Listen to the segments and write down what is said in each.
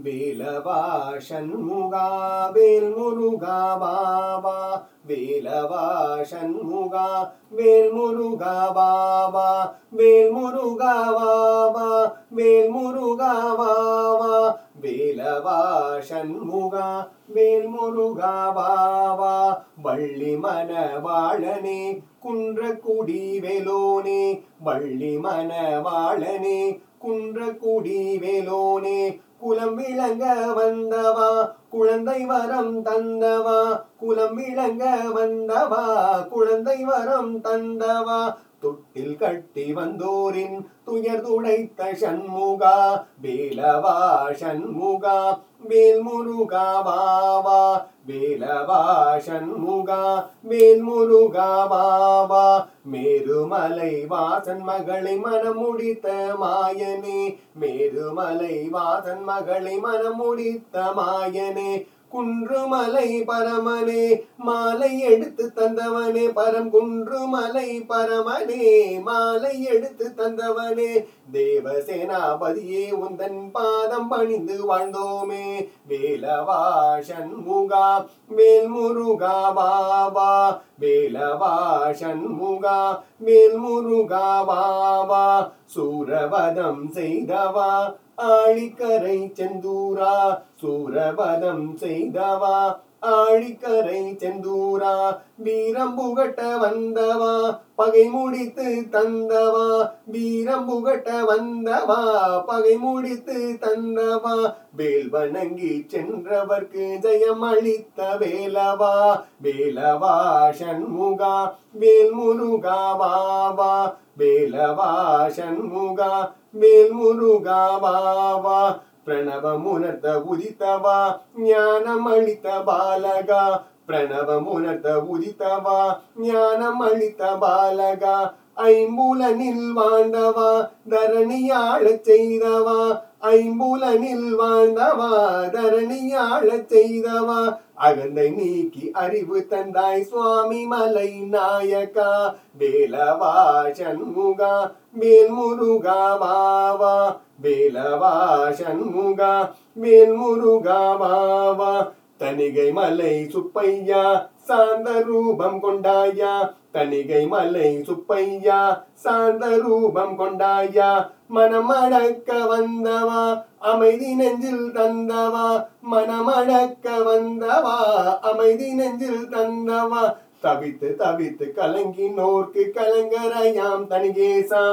வேலவா சண்முகா வேல் முருகா பாபா வேலவா சண்முகா வேல் முருகா பாபா வேல் முருகா பாபா வேல் முருகா பாபா வேலவா சண்முகா வேல் முருகா பாபா வள்ளி மனவாளனே குன்றக்குடி வேலோனே வள்ளி மனவாளனே குன்றக்குடி வேலோனே குலம் விளங்க வந்தவா குழந்தை வரம் தந்தவா குலம் விளங்க வந்தவா குழந்தை வரம் தந்தவா தொட்டில் கட்டி வந்தோரின் துயர் துடைத்த சண்முகா வேலவா சண்முகா வேல் முருகா பாவா வேலவா சண்முகா வேல் முருகா பாவா மேருமலை வாசன் மகளை மனம் முடித்த மாயனே மேருமலை வாசன் மகளை மனம் முடித்த மாயனே குன்றுமலை பரமனே மாலை எடுத்து தந்தவனே பரம் குன்றுமலை பரமனே மாலை எடுத்து தந்தவனே தேவசேனாபதியே உந்தன் பாதம் பணிந்து வாழ்ந்தோமே வேலவா சண்முகா வேல் முருகா பாபா வேலவா சண்முகா வேல் முருகா பாபா சூரவதம் செய்தவா ஆழிக்கரை செந்தூரா சூரவதம் செய்தவா ஆழிக்கரை செந்தூரா வீரம் புகட்ட வந்தவா பகை முடித்து தந்தவா வீரம் புகட்ட வந்தவா பகை முடித்து தந்தவா வேல் வணங்கி சென்றவர்க்கு ஜெயம் அளித்த வேலவா வேலவா சண்முகா வேல் முருகா பாவா வேலவா சண்முகா வேல் முருகா பாவா பிரணவமுணர்த்த உதித்தவா ஞானம் அளித்த பாலகா பிரணவமுணர்த்த உதித்தவா ஞானம் அளித்த பாலகா ஐம்புலனில் வாழ்ந்தவா தரணியாழச் செய்தவா ஐம்புலனில் வாழ்ந்தவா தரணியாழச் செய்தவா அகந்தை நீக்கி அறிவு தந்தாய் சுவாமி மலை நாயகா வேலவா சண்முகா வேல் முருகா பாவா வேலவா சண்முகா வேல் முருகா பாவா தனிகை மலை சுப்பையா சாந்த ரூபம் கொண்டாயா தனிகை மலை சுப்பையா சாந்த ரூபம் கொண்டாயா மனமடக்க வந்தவா அமைதி நெஞ்சில் தந்தவா மனமடக்க வந்தவா அமைதி நெஞ்சில் தந்தவா தவித்து தவித்து கலங்கினோர்க்கு கலங்கரையாம் தனிகேசா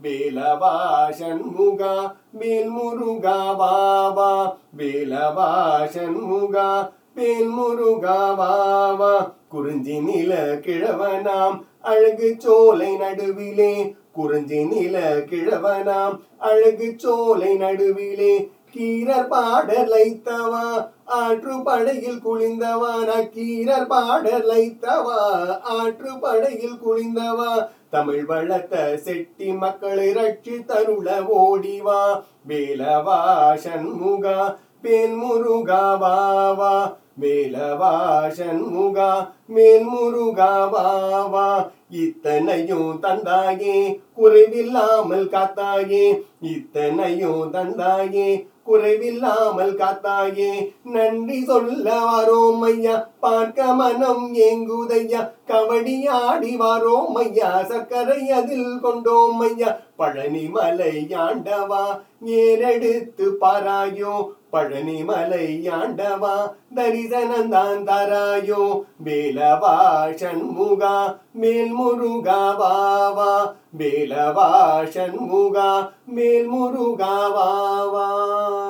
வேலவா சண்முகா வேல் முருகா பாபா வேலவா சண்முகா வேல் முருகா பாபா குறிஞ்சி நில கிழவனாம் அழகு சோலை நடுவிலே குறிஞ்சி நில கிழவனாம் அழகு சோலை நடுவிலே கீரர் பாடர் லைத்தவா ஆற்று படையில் குளிந்தவா நக்கீரர் பாடர் லைத்தவா ஆற்று படையில் குளிந்தவா தமிழ் வளர்த்த செட்டி மக்களை ரட்சி தருள ஓடிவா வேலவா சண்முகா வேல் முருகா வாவா வேலவா சண்முகா மேல் முருகா வாவா இத்தனையும் தந்தாயே குறைவில்லாமல் காத்தாயே இத்தனையும் தந்தாயே குறைவில்லாமல் காத்தாயே நன்றி சொல்ல வாரோம் ஐயா பார்க்க மனம் ஏங்குதையா கபடி ஆடி வாரோம் ஐயா சர்க்கரை அதில் கொண்டோம் ஐயா பழனி மலை ஆண்டவா ஏறெடுத்து பாராயோ பழனி மலை ஆண்டவா தரிசனந்தான் தராயோ வேலவா சண்முகா மேல் முருகா வாவா வேலவா சண்முகா மேல் முருகா வாவா